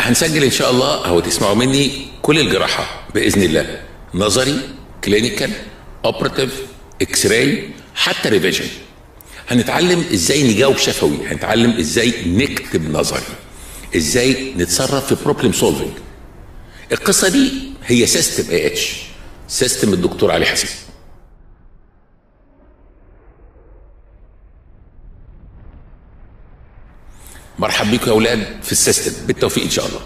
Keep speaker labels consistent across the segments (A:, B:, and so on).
A: هنسجل ان شاء الله او تسمعوا مني كل الجراحه باذن الله نظري كلينيكال اوبراتيف اكس راي حتى ريفيجن هنتعلم ازاي نجاوب شفوي هنتعلم ازاي نكتب نظري ازاي نتصرف في بروبلم سولفنج القصه دي هي سيستم اي اتش سيستم الدكتور علي حسين مرحب بيكم يا اولاد في السيستم بالتوفيق ان شاء الله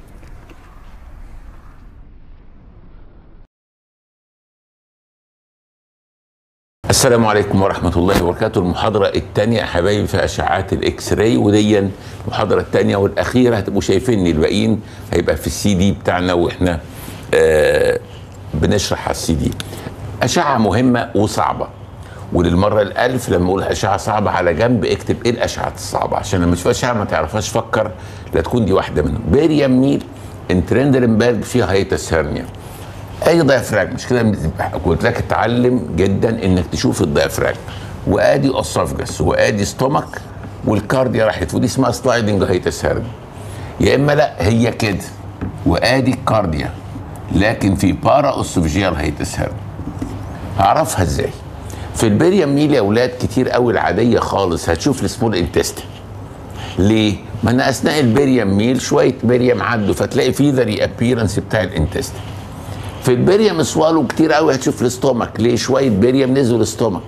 A: السلام عليكم ورحمة الله وبركاته المحاضرة الثانية يا حبايبي في أشعات الإكس راي ودي المحاضرة الثانية والأخيرة هتبقوا شايفيني الباقيين هيبقى في السي دي بتاعنا وإحنا آه بنشرح على السي دي أشعة مهمة وصعبة وللمرة الألف لما أقول أشعة صعبة على جنب اكتب إيه الأشعات الصعبة عشان لما تشوف أشعة ما تعرفهاش فكر لا تكون دي واحدة منهم بيريام ميل انترندرنبرج فيها هيتس هيرنيا اي دايفراجم مش كده قلت لك اتعلم جدا انك تشوف الدايفراجم وادي اسوفجس وادي ستومك والكارديا راحت ودي اسمها سلايدنج هيتس هيرنيا يا اما لا هي كده وادي الكارديا لكن في بارا اسوفجيال هيتس هيرنيا هعرفها ازاي في البريم ميل يا اولاد كتير قوي العاديه خالص هتشوف السمول انتستين ليه؟ ما انا اثناء البريم ميل شويه بريم عدوا فتلاقي في ذا ري ابيرنس بتاع الانتستين في البريم سوالو كتير قوي هتشوف الاستومك ليه شويه بريم نزلوا الاستومك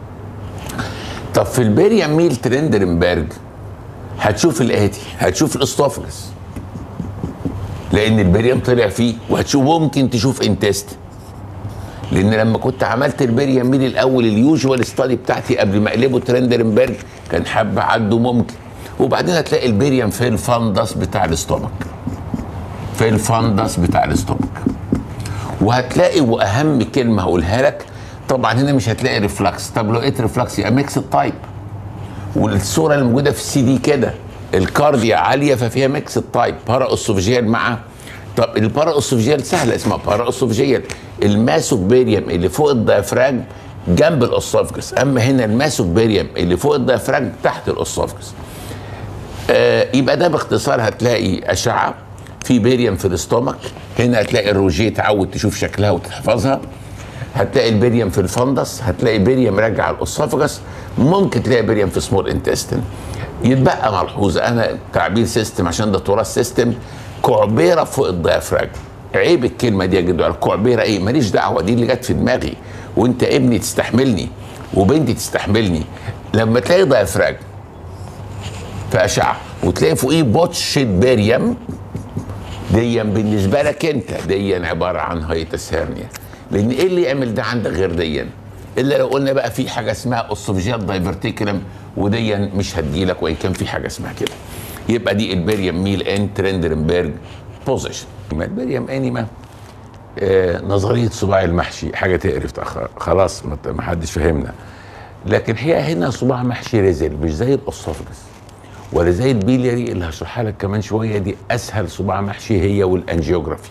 A: طب في البريم ميل ترندرنبرج هتشوف الاتي هتشوف الاستوفجس لان البريم طلع فيه وهتشوف ممكن تشوف انتست لان لما كنت عملت البريم ميل الاول اليوجوال ستادي بتاعتي قبل ما اقلبه ترندرنبرج كان حبه عدوا ممكن وبعدين هتلاقي البريم في الفندس بتاع الاستومك في الفندس بتاع الاستومك وهتلاقي واهم كلمه هقولها لك طبعا هنا مش هتلاقي ريفلكس طب لو لقيت ريفلكس يبقى ميكس تايب والصوره اللي موجوده في السي دي كده الكارديا عاليه ففيها ميكس تايب بارا اسوفجيال مع طب البارا اسوفجيال سهله اسمها بارا اسوفجيال الماسوبيريم اللي فوق الديافراجم جنب الاسوفجس اما هنا الماسوبيريم اللي فوق الديافراجم تحت الاسوفجس آه يبقى ده باختصار هتلاقي اشعه في بيريم في الاستومك هنا هتلاقي الروجيه تعود تشوف شكلها وتحفظها هتلاقي البيريم في الفندس هتلاقي بيريم راجع على الاسوفجس ممكن تلاقي بيريم في سمول انتستين يتبقى ملحوظه انا تعبير سيستم عشان ده تراث سيستم كعبيره فوق الديافراجم عيب الكلمه دي يا جدعان كعبيره ايه ماليش دعوه دي اللي جت في دماغي وانت ابني تستحملني وبنتي تستحملني لما تلاقي ديافراجم في اشعه وتلاقي فوقيه بوتشت بيريم ديا بالنسبه لك انت ديا عباره عن هيتس هيرنيا لان ايه اللي يعمل ده عندك غير ديا الا لو قلنا بقى في حاجه اسمها اسوفجيال دايفرتيكولم وديا مش هتجيلك وان كان في حاجه اسمها كده يبقى دي البريم ميل ان ترندرنبرج بوزيشن البريم انيما آه نظريه صباع المحشي حاجه تقرف خلاص ما حدش فهمنا لكن هي هنا صباع محشي رزل مش زي الاسوفجس ولا زي البيلياري اللي هشرحها لك كمان شويه دي اسهل صباع محشي هي والانجيوجرافي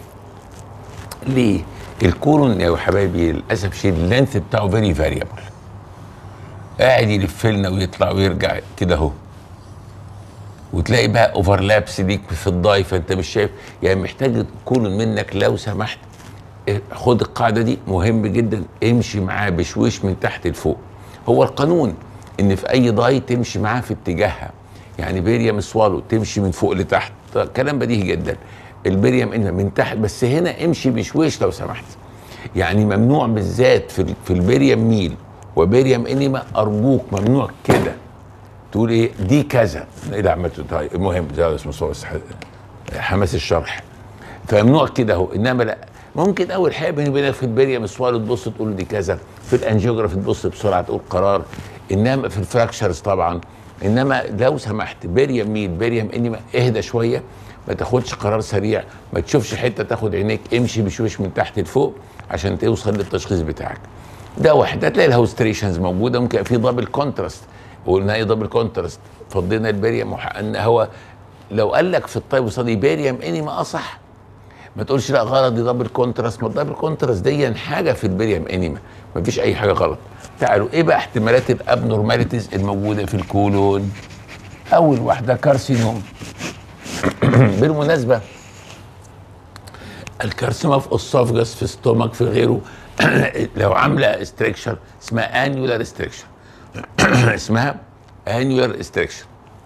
A: ليه الكولون يا حبايبي للاسف شيء اللينث بتاعه فيري فاريبل قاعد يلف لنا ويطلع ويرجع كده اهو وتلاقي بقى اوفرلابس ليك في الضاي فانت مش شايف يعني محتاج كولون منك لو سمحت خد القاعده دي مهم جدا امشي معاه بشويش من تحت لفوق هو القانون ان في اي ضاي تمشي معاه في اتجاهها يعني بيريم سوالو تمشي من فوق لتحت كلام بديهي جدا البيريم إن من تحت بس هنا امشي بشويش لو سمحت يعني ممنوع بالذات في في البيريم ميل وبيريم انيما ارجوك ممنوع كده تقول ايه دي كذا ايه ده عملته طيب المهم ده اسمه صوص حماس الشرح فممنوع كده اهو انما لا ممكن اول حاجه بيني وبينك في البيريم سوالو تبص تقول دي كذا في الانجيوجرافي تبص بسرعه تقول قرار انما في الفراكشرز طبعا انما لو سمحت بيريم ميل بيريم انيما اهدى شويه ما تاخدش قرار سريع ما تشوفش حته تاخد عينيك امشي بشويش من تحت لفوق عشان توصل للتشخيص بتاعك ده واحد هتلاقي الهوستريشنز موجوده ممكن في دبل كونتراست قلنا ايه دبل كونتراست فضينا البيريم ان هو لو قال لك في الطيب وصدي بيريم انيما اصح ما تقولش لا غلط دي دبل كونتراست ما الدبل كونتراست دي حاجه في البريم انيما ما فيش اي حاجه غلط تعالوا ايه بقى احتمالات الابنورماليتيز الموجوده في الكولون اول واحده كارسينوم بالمناسبه الكارسينوما في اسوفجس في ستومك في غيره لو عامله استريكشر اسمها انيولار استريكشر اسمها انيولار استريكشر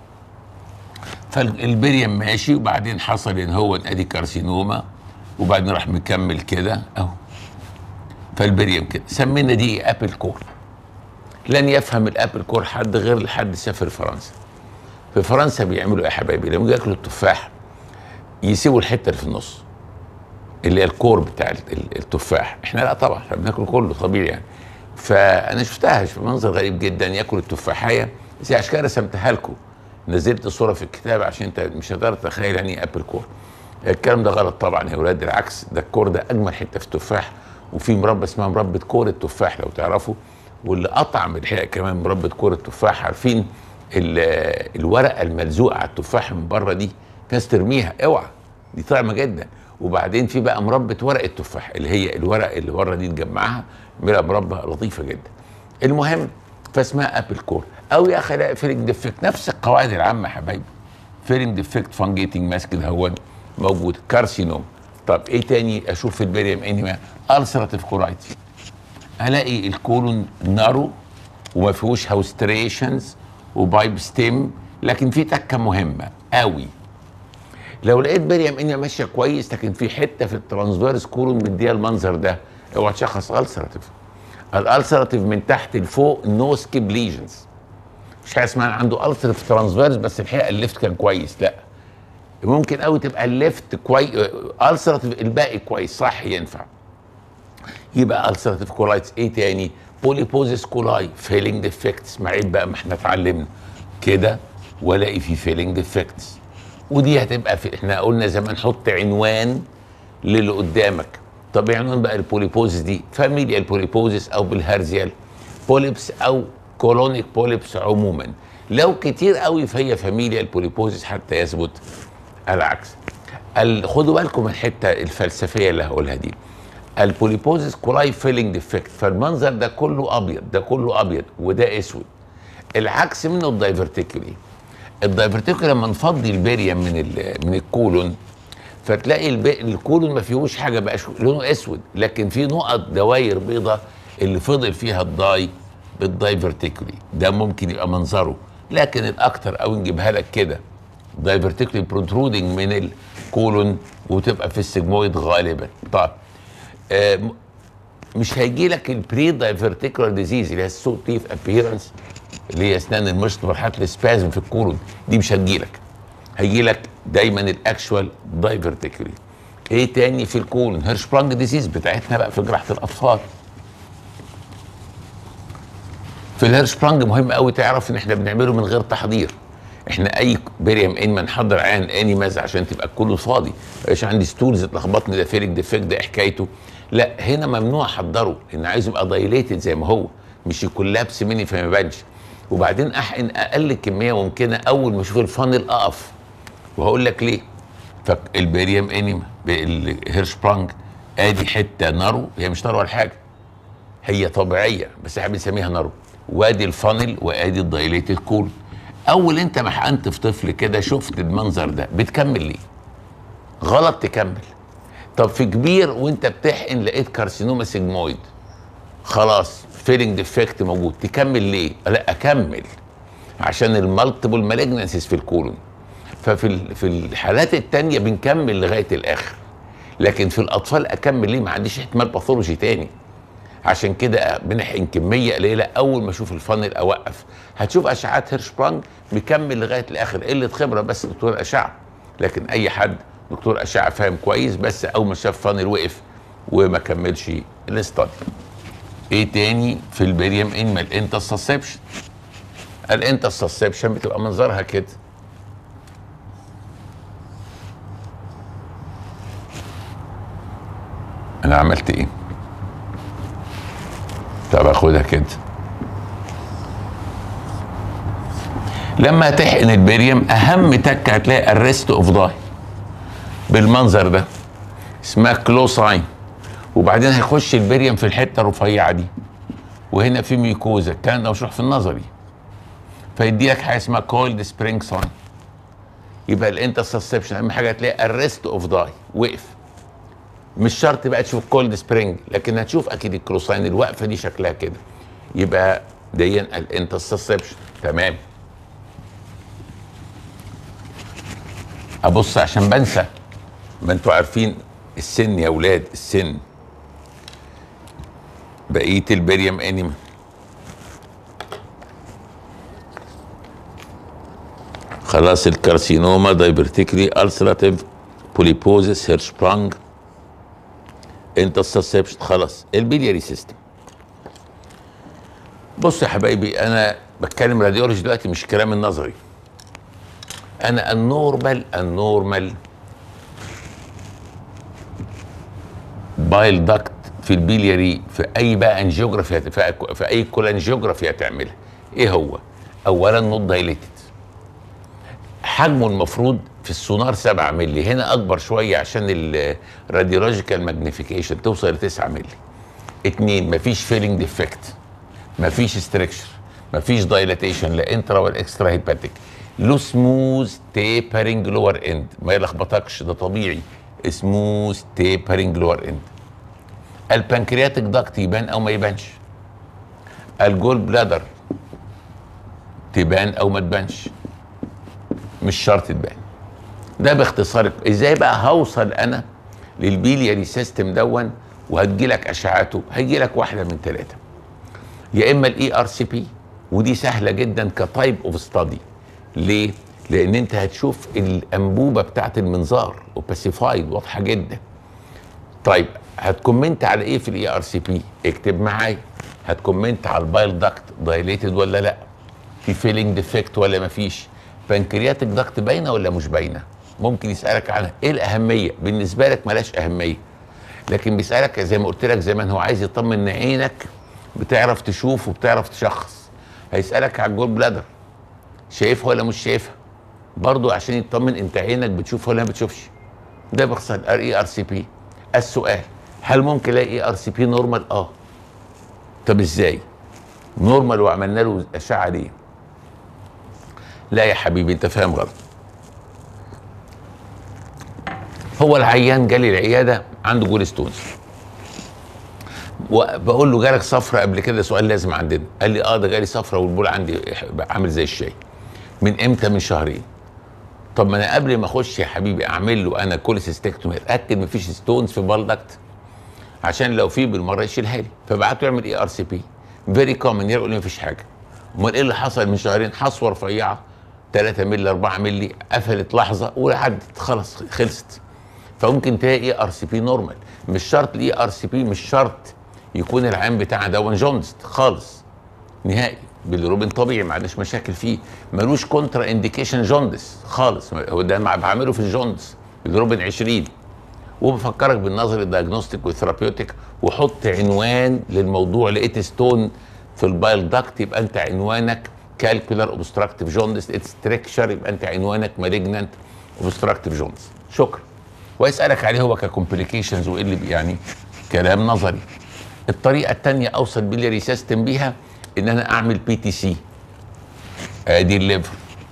A: فالبريم ماشي وبعدين حصل ان هو ادي كارسينوما وبعدين راح مكمل كده اهو فالبريم كده سمينا دي ابل كور لن يفهم الابل كور حد غير لحد سافر فرنسا في فرنسا بيعملوا ايه يا حبايبي لما ياكلوا التفاح يسيبوا الحته اللي في النص اللي هي الكور بتاع التفاح احنا لا طبعا احنا بناكل كله طبيعي يعني فانا شفتها في منظر غريب جدا ياكل التفاحيه زي عشان كده رسمتها لكم نزلت الصوره في الكتاب عشان انت مش هتقدر تتخيل يعني ايه ابل كور الكلام ده غلط طبعا يا اولاد العكس ده الكور ده اجمل حته في التفاح وفي مربى اسمها مربى كور التفاح لو تعرفوا واللي اطعم الحقيقه كمان مربى كور التفاح عارفين الورقه الملزوقه على التفاح من بره دي ناس ترميها اوعى دي طعمه جدا وبعدين في بقى مربى ورق التفاح اللي هي الورق اللي بره دي تجمعها تعملها مربى لطيفه جدا المهم فاسمها ابل كور او يا اخي فيلنج ديفكت نفس القواعد العامه يا حبايبي فيلنج ديفكت فانجيتنج ماسك كده هو موجود كارسينوم طب ايه تاني اشوف في البريم انيما السراتيف كورايتي الاقي الكولون نارو وما فيهوش هاوستريشنز وبايب ستيم لكن في تكه مهمه قوي لو لقيت بريم انيما ماشيه كويس لكن في حته في الترانسفيرس كولون مديها المنظر ده اوعى تشخص السراتيف الالسراتيف من تحت لفوق نو سكيب ليجنز مش حاجه اسمها عنده السراتيف ترانسفيرس بس الحقيقه الليفت كان كويس لا ممكن قوي تبقى الليفت كويس السراتيف الباقي كويس صح ينفع يبقى السراتيف كولايتس ايه تاني بوليبوزيس كولاي فيلينج ديفكتس ما عيب بقى ما احنا اتعلمنا كده والاقي في فيلينج ديفكتس ودي هتبقى في احنا قلنا زمان حط عنوان للي قدامك طب ايه عنوان بقى البوليبوزيس دي فاميليا البوليبوزيس او بالهرزيال بوليبس او كولونيك بوليبس عموما لو كتير قوي فهي فاميليا البوليبوزيس حتى يثبت العكس خدوا بالكم من الحته الفلسفيه اللي هقولها دي البوليبوزيس كولاي فيلينج ديفكت فالمنظر ده كله ابيض ده كله ابيض وده اسود العكس منه الدايفرتيكولي الدايفرتيكولي لما نفضي البريم من من الكولون فتلاقي الكولون ما فيهوش حاجه بقى لونه اسود لكن في نقط دواير بيضة اللي فضل فيها الداي بالدايفرتيكولي ده ممكن يبقى منظره لكن الاكتر او نجيبها لك كده دايفرتيكولي بروترودنج من الكولون وتبقى في السجمويد غالبا طيب آه مش هيجي لك البري دايفرتيكولار ديزيز اللي هي السو تيف ابييرنس اللي هي اسنان المشط مرحله السبازم في الكولون دي مش هتجي لك هيجي لك دايما الاكشوال دايفرتيكولي ايه تاني في الكولون هيرشبرانج ديزيز بتاعتنا بقى في جراحه الاطفال في الهيرشبرانج مهم قوي تعرف ان احنا بنعمله من غير تحضير احنا اي بريم ان ما نحضر عين انيماز عشان تبقى كله فاضي مش عندي ستولز اتلخبطني ده فيرك ديفكت ده حكايته لا هنا ممنوع احضره لان عايزه يبقى دايليتد زي ما هو مش يكون لابس مني فما يبانش وبعدين احقن اقل كميه ممكنه اول ما اشوف الفانل اقف وهقول لك ليه فالبريم انيما الهيرشبرانج ادي حته نارو هي مش نارو ولا حاجه هي طبيعيه بس احنا بنسميها نارو وادي الفانل وادي الدايليتد كول اول انت ما حقنت في طفل كده شفت المنظر ده بتكمل ليه غلط تكمل طب في كبير وانت بتحقن لقيت كارسينوما سيجمويد خلاص فيلينج ديفكت موجود تكمل ليه لا اكمل عشان المالتيبل مالجنسيز في الكولون ففي في الحالات التانية بنكمل لغايه الاخر لكن في الاطفال اكمل ليه ما عنديش احتمال باثولوجي تاني عشان كده بنحقن كميه قليله اول ما اشوف الفانل اوقف هتشوف اشعات هيرشبرانج مكمل لغايه الاخر قله خبره بس دكتور اشعه لكن اي حد دكتور اشعه فاهم كويس بس اول ما شاف فانل وقف وما كملش الاستادي ايه تاني في البريم انما الانترسبشن الانترسبشن بتبقى منظرها كده انا عملت ايه طب اخدها كده لما تحقن البريم اهم تكه هتلاقي الريست اوف داي بالمنظر ده اسمها كلوساين وبعدين هيخش البريم في الحته الرفيعه دي وهنا في ميكوزا الكلام ده مشروح في النظري فيدي لك حاجه اسمها كولد سبرينج ساين يبقى الانترسبشن اهم حاجه هتلاقي الريست اوف داي وقف مش شرط بقى تشوف كولد سبرينج لكن هتشوف اكيد الكروساين الوقفه دي شكلها كده يبقى دي الانترسبشن تمام ابص عشان بنسى ما انتوا عارفين السن يا اولاد السن بقيه البريم انيما خلاص الكارسينوما دايبرتيكلي السراتيف بوليبوزيس هيرشبرانج انترسبشن خلاص البيلياري سيستم بص يا حبايبي انا بتكلم راديولوجي دلوقتي مش الكلام النظري انا النورمال النورمال بايل داكت في البيلياري في اي بقى انجيوجرافي هت- في في اي كولانجيوجرافي هتعملها ايه هو اولا نوت دايليتد حجمه المفروض في السونار 7 مللي هنا اكبر شويه عشان الراديولوجيكال ماجنيفيكيشن توصل ل 9 مللي اتنين مفيش فيلينج ديفكت مفيش ستريكشر مفيش دايلاتيشن لا انترا ولا اكسترا هيباتيك له سموز تيبرنج لور اند ما يلخبطكش ده طبيعي سموز تيبرنج لور اند البنكرياتيك داكت يبان او ما يبانش الجول بلادر تبان او ما تبانش مش شرط تبان ده باختصار ازاي بقى هوصل انا للبيلياري سيستم دون وهتجيلك اشعاعاته هيجيلك واحده من ثلاثه يا اما الاي ار سي بي ودي سهله جدا كتايب اوف ستادي ليه؟ لان انت هتشوف الانبوبه بتاعت المنظار وباسيفايد واضحه جدا طيب هتكومنت على ايه في الاي ار سي بي اكتب معايا هتكومنت على البايل داكت دايليتد ولا لا في فيلينج ديفكت ولا مفيش بنكرياتيك داكت باينه ولا مش باينه ممكن يسالك عنها ايه الاهميه بالنسبه لك ملاش اهميه لكن بيسالك زي ما قلت لك زمان هو عايز يطمن ان عينك بتعرف تشوف وبتعرف تشخص هيسالك على الجول بلادر شايفها ولا مش شايفها برضو عشان يطمن انت عينك بتشوف ولا ما بتشوفش ده باختصار ار اي ار سي بي السؤال هل ممكن الاقي اي ار سي بي نورمال اه طب ازاي نورمال وعملنا له اشعه ليه لا يا حبيبي انت فاهم غلط هو العيان جالي العياده عنده جول ستونز وبقول له جالك صفرة قبل كده سؤال لازم عندنا قال لي اه ده جالي صفرة والبول عندي عامل زي الشاي من امتى من شهرين طب ما انا قبل ما اخش يا حبيبي اعمل له انا كوليسيستكتومي اتاكد مفيش ستونز في بالدكت عشان لو في بالمره يشيلها لي فبعته يعمل اي ار سي بي فيري كومن يقول لي مفيش حاجه امال ايه اللي حصل من شهرين حصوه رفيعه 3 مللي 4 مللي قفلت لحظه وعدت خلاص خلصت فممكن تلاقي اي ار سي بي نورمال مش شرط الاي ار سي بي مش شرط يكون العين بتاعها دون جونست خالص نهائي بالروبين طبيعي ما عندناش مشاكل فيه ملوش كونترا انديكيشن جوندس خالص هو ده مع- بعمله في الجوندس بالروبين 20 وبفكرك بالنظر الدياجنوستيك والثيرابيوتيك وحط عنوان للموضوع لقيت ستون في البايل داكت يبقى انت عنوانك كالكولار اوبستراكتيف جوندس لقيت ستريكشر يبقى انت عنوانك مالجنانت اوبستراكتيف جوندس شكرا ويسالك عليه هو ككومبليكيشنز وايه اللي بي- يعني كلام نظري الطريقه الثانيه اوصل بيلياري سيستم بيها ان انا اعمل بي تي سي ادي الليفر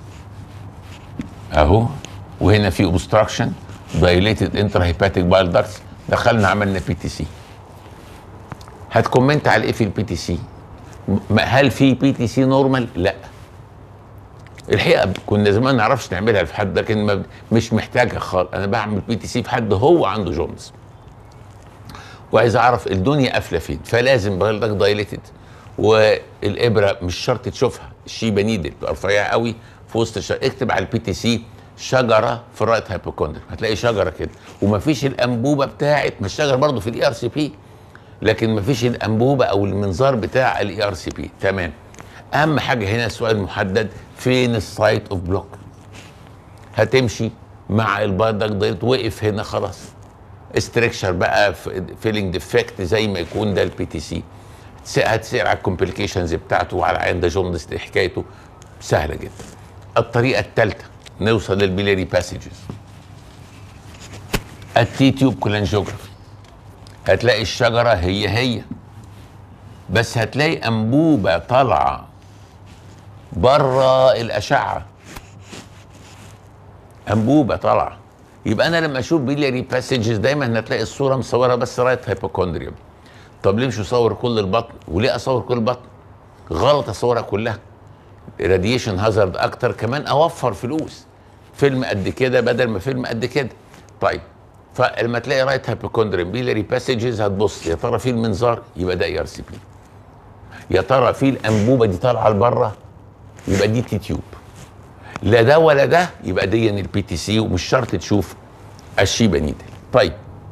A: اهو وهنا في اوبستراكشن دايليتد انتر هيباتيك بايل داكتس دخلنا عملنا بي تي سي هتكومنت على ايه في البي تي سي هل في بي تي سي نورمال لا الحقيقه كنا زمان ما نعرفش نعملها في حد لكن ما مش محتاجها خالص انا بعمل بي تي سي في حد هو عنده جونز وعايز اعرف الدنيا قافله فين فلازم بلدك دايليتد والابره مش شرط تشوفها الشيبه نيدل بتبقى رفيعه قوي في وسط الشجره اكتب على البي تي سي شجره في الرايت هايبوكوندر هتلاقي شجره كده ومفيش الانبوبه بتاعت مش شجره برضه في الاي ار سي بي لكن مفيش الانبوبه او المنظار بتاع الاي ار سي بي تمام اهم حاجه هنا السؤال محدد فين السايت اوف بلوك هتمشي مع الباردك دايت وقف هنا خلاص استركشر بقى فيلينج ديفكت زي ما يكون ده البي تي سي هتسير على الكومبليكيشنز بتاعته وعلى عين ده جوندس دي حكايته سهله جدا الطريقه الثالثه نوصل للبيليري باسجز التي تيوب كولانجيوجرافي هتلاقي الشجره هي هي بس هتلاقي انبوبه طالعه بره الاشعه انبوبه طالعه يبقى انا لما اشوف بيلياري باسجز دايما هتلاقي الصوره مصوره بس رايت هايبوكوندريوم طب ليه مش اصور كل البطن وليه اصور كل البطن غلط اصورها كلها راديشن هازارد اكتر كمان اوفر فلوس فيلم قد كده بدل ما فيلم قد كده طيب فلما تلاقي رايت هايبوكوندريوم بيلاري باسجز هتبص يا ترى في المنظار يبقى ده اي ار سي بي يا ترى في الانبوبه دي طالعه لبره يبقى دي تي تيوب لا ده ولا ده يبقى دي البي تي سي ومش شرط تشوف الشيبه نيدل طيب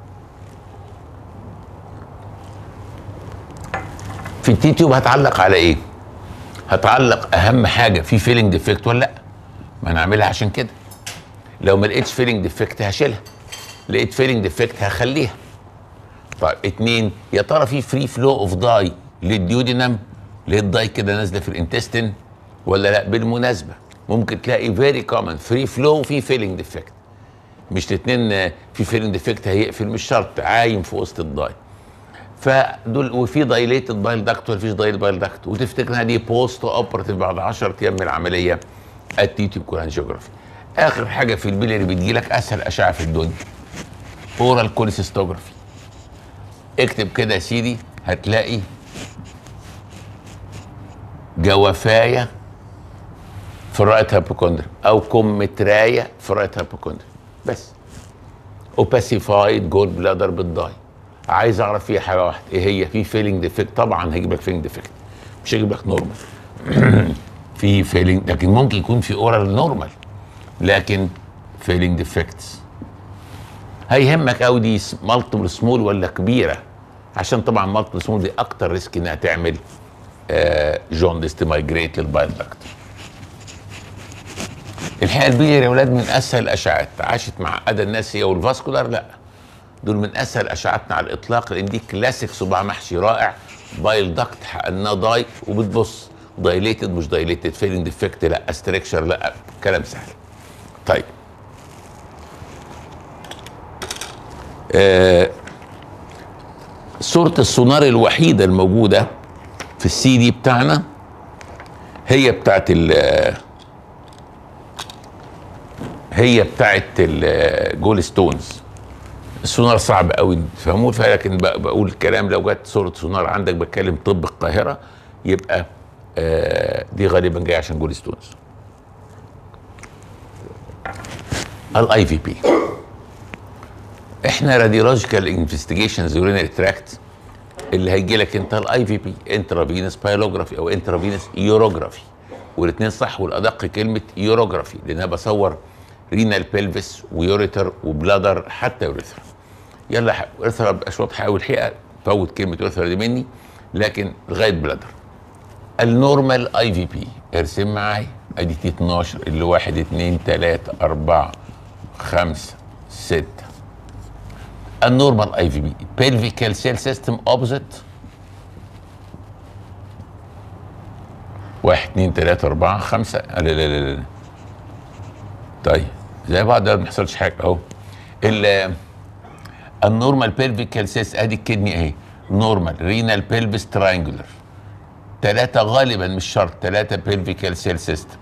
A: في التي تيوب هتعلق على ايه؟ هتعلق اهم حاجه في فيلينج ديفكت ولا لا؟ ما انا عاملها عشان كده لو ما لقيتش فيلينج ديفكت هشيلها لقيت فيلينج ديفكت هخليها طيب اتنين يا ترى في فري فلو اوف داي للديودينم لقيت داي كده نازله في الانتستين ولا لا بالمناسبه ممكن تلاقي فيري كومن فري فلو وفي فيلينج ديفكت مش الاثنين في فيلينج ديفكت هيقفل مش شرط عايم في وسط الداي فدول وفي دايليتد بايل داكت ولا فيش دايل بايل داكت وتفتكر انها دي بوست اوبراتيف بعد 10 ايام من العمليه التيتيوب كولانجيوجرافي اخر حاجه في البيلري بتجي لك اسهل اشعه في الدنيا اورال كوليسيستوجرافي اكتب كده يا سيدي هتلاقي جوافايه في الرايت هايبوكوندريا او كمترايه في الرايت هايبوكوندريا بس اوباسيفايد جول بلادر بالداي عايز اعرف فيها حاجه واحده ايه هي في فيلينج ديفكت طبعا هجيب لك فيلينج ديفكت مش هجيب لك نورمال في فيلينج لكن ممكن يكون في اورال نورمال لكن فيلينج ديفكتس هيهمك قوي دي مالتيبل سمول ولا كبيره عشان طبعا مالتيبل سمول دي اكتر ريسك انها تعمل آه جوندس تمايجريت للبايل داكت الحقيقه البيلير يا اولاد من اسهل الاشعات عاشت مع ادى الناس هي والفاسكولار لا دول من اسهل اشعاتنا على الاطلاق لان دي كلاسيك صباع محشي رائع بايل داكت حقناه داي وبتبص دايليتد مش دايليتد فيلينج ديفكت لا استركشر لا كلام سهل طيب آه صورة السونار الوحيدة الموجودة في السي دي بتاعنا هي بتاعت ال هي بتاعت الجول ستونز السونار صعب قوي تفهموه لكن بقول الكلام لو جت صورة سونار عندك بتكلم طب القاهرة يبقى آه دي غالبا جايه عشان جول ستونز الاي في بي احنا راديولوجيكال انفستيجيشنز يورينري تراكت اللي هيجي لك انت الاي في بي انترافينس بايلوجرافي او انترافينس يوروجرافي والاثنين صح والادق كلمه يوروجرافي لان انا بصور رينال بيلفيس ويوريتر وبلادر حتى يوريثر يلا يوريثر اشواط حاول الحقيقه فوت كلمه يوريثر دي مني لكن لغايه بلادر النورمال اي في بي ارسم معايا ادي تي 12 اللي 1 2 3 4 5 6 النورمال اي في بي بيلفيكال سيل سيستم اوبزيت واحد اثنين ثلاثة أربعة خمسة لا لا لا لا طيب زي بعض ما بيحصلش حاجة أهو النورمال بيلفيكال سيس ادي الكدني اهي نورمال رينال بيلفيس تراينجولر ثلاثة غالبا مش شرط ثلاثة بيلفيكال سيل سيستم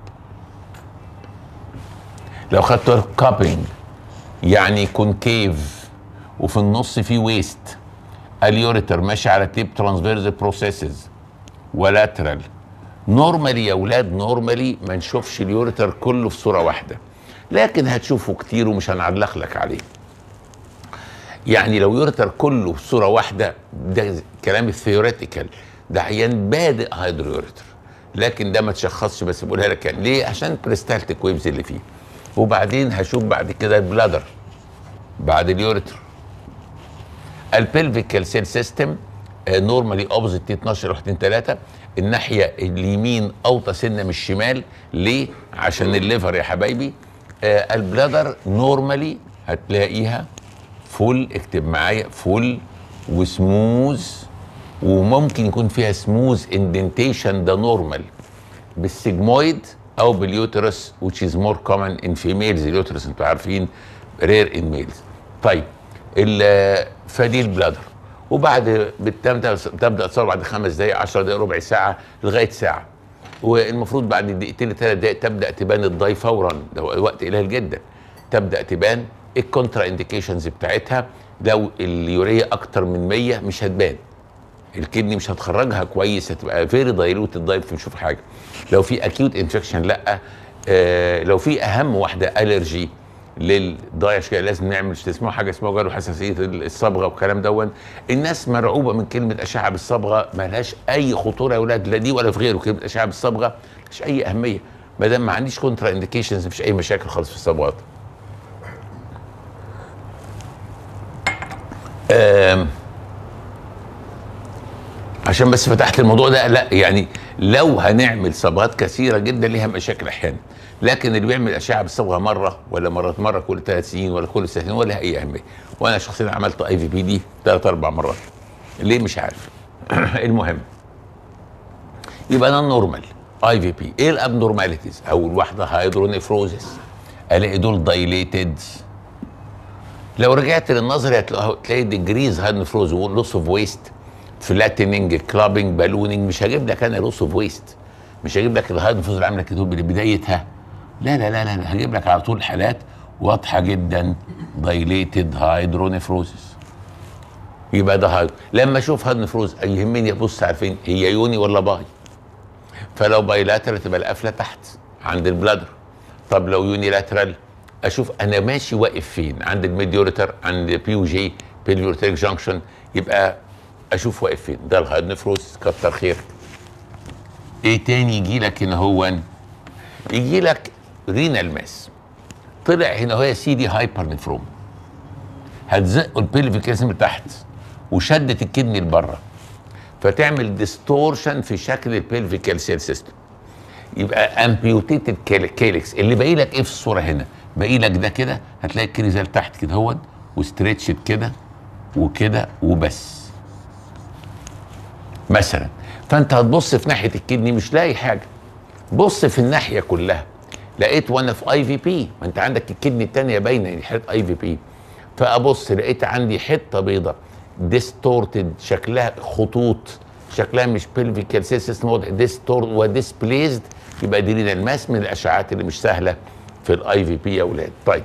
A: لو خدت كابينج يعني كونكيف وفي النص في ويست اليوريتر ماشي على تيب ترانسفيرز بروسيسز ولاترال نورمالي يا اولاد نورمالي ما نشوفش اليوريتر كله في صوره واحده لكن هتشوفه كتير ومش هنعلق لك عليه يعني لو يوريتر كله في صوره واحده ده كلام الثيوريتيكال ده عيان بادئ هيدرويوريتر لكن ده ما تشخصش بس بقولها لك يعني ليه عشان بريستالتيك ويفز اللي فيه وبعدين هشوف بعد كده البلادر بعد اليوريتر البلفيكال سيل سيستم نورمالي اوبزيت 12 1 2 3 الناحيه اليمين اوطى سنه من الشمال ليه؟ عشان الليفر يا حبايبي آه البلادر نورمالي هتلاقيها فول اكتب معايا فول وسموز وممكن يكون فيها سموز اندنتيشن ده نورمال بالسيجمويد او باليوترس which is more common in females اليوترس انتوا عارفين rare in males طيب فدي البلادر وبعد بتبدا بتبدا تصور بعد خمس دقائق 10 دقائق ربع ساعه لغايه ساعه والمفروض بعد دقيقتين لثلاث دقائق تبدا تبان الضي فورا ده وقت قليل جدا تبدا تبان الكونترا انديكيشنز بتاعتها لو اليوريا اكتر من 100 مش هتبان الكدني مش هتخرجها كويس هتبقى فيري دايلوت الضيف مش نشوف حاجه لو في اكيوت انفكشن لا آه لو في اهم واحده الرجي للضايع كده لازم نعمل تسمعوا حاجه اسمها جاله حساسيه الصبغه والكلام دون الناس مرعوبه من كلمه اشعه بالصبغه ما لهاش اي خطوره يا اولاد لا دي ولا في غيره كلمه اشعه بالصبغه مش اي اهميه ما دام ما عنديش كونترا انديكيشنز مفيش اي مشاكل خالص في الصبغات آم عشان بس فتحت الموضوع ده لا يعني لو هنعمل صبغات كثيره جدا ليها مشاكل احيانا لكن اللي بيعمل اشعه بالصبغه مره ولا مرات مره كل ثلاث سنين ولا كل سنتين ولا لها اي اهميه وانا شخصيا عملت اي في بي دي ثلاث اربع مرات ليه مش عارف المهم يبقى ده النورمال اي في بي ايه الابنورماليتيز اول واحده هيدرونيفروزس الاقي دول دايليتد لو رجعت للنظري هتلاقي ديجريز هايدرونيفروز لوس اوف ويست فلاتننج كلابنج بالوننج مش هجيب لك انا لوس اوف ويست مش هجيب لك الهايدروفوز اللي عامله كده بدايتها لا لا لا لا هجيب لك على طول حالات واضحه جدا دايليتد هايدرونيفروزس يبقى ده هايدرو لما اشوف هايدرونيفروز يهمني ابص على فين هي يوني ولا باي فلو بايلاترال تبقى القفله تحت عند البلادر طب لو يوني لاترال اشوف انا ماشي واقف فين عند الميديوريتر عند بيو جي بيلفيورتيك جانكشن يبقى اشوف واقف فين ده الهايدرونيفروز كتر خيرك ايه تاني يجي لك هنا هو يجي لك رينال ماس طلع هنا هو يا سيدي هايبر نفروم هتزق البلفيك لازم تحت وشدت الكدني لبره فتعمل ديستورشن في شكل البلفيكال سيل سيستم يبقى امبيوتيتد كيلكس اللي باقي لك ايه في الصوره هنا باقي لك ده كده هتلاقي الكريزال تحت كده هو وستريتشد كده وكده وبس مثلا فانت هتبص في ناحيه الكدني مش لاقي حاجه بص في الناحيه كلها لقيت وانا في اي في بي ما انت عندك الكدني الثانيه باينه حته اي في بي فابص لقيت عندي حته بيضه ديستورتد شكلها خطوط شكلها مش بيلفيكال سيستم واضح ديستورت وديسبليزد يبقى دي لنا الماس من الاشعاعات اللي مش سهله في الاي في بي يا اولاد طيب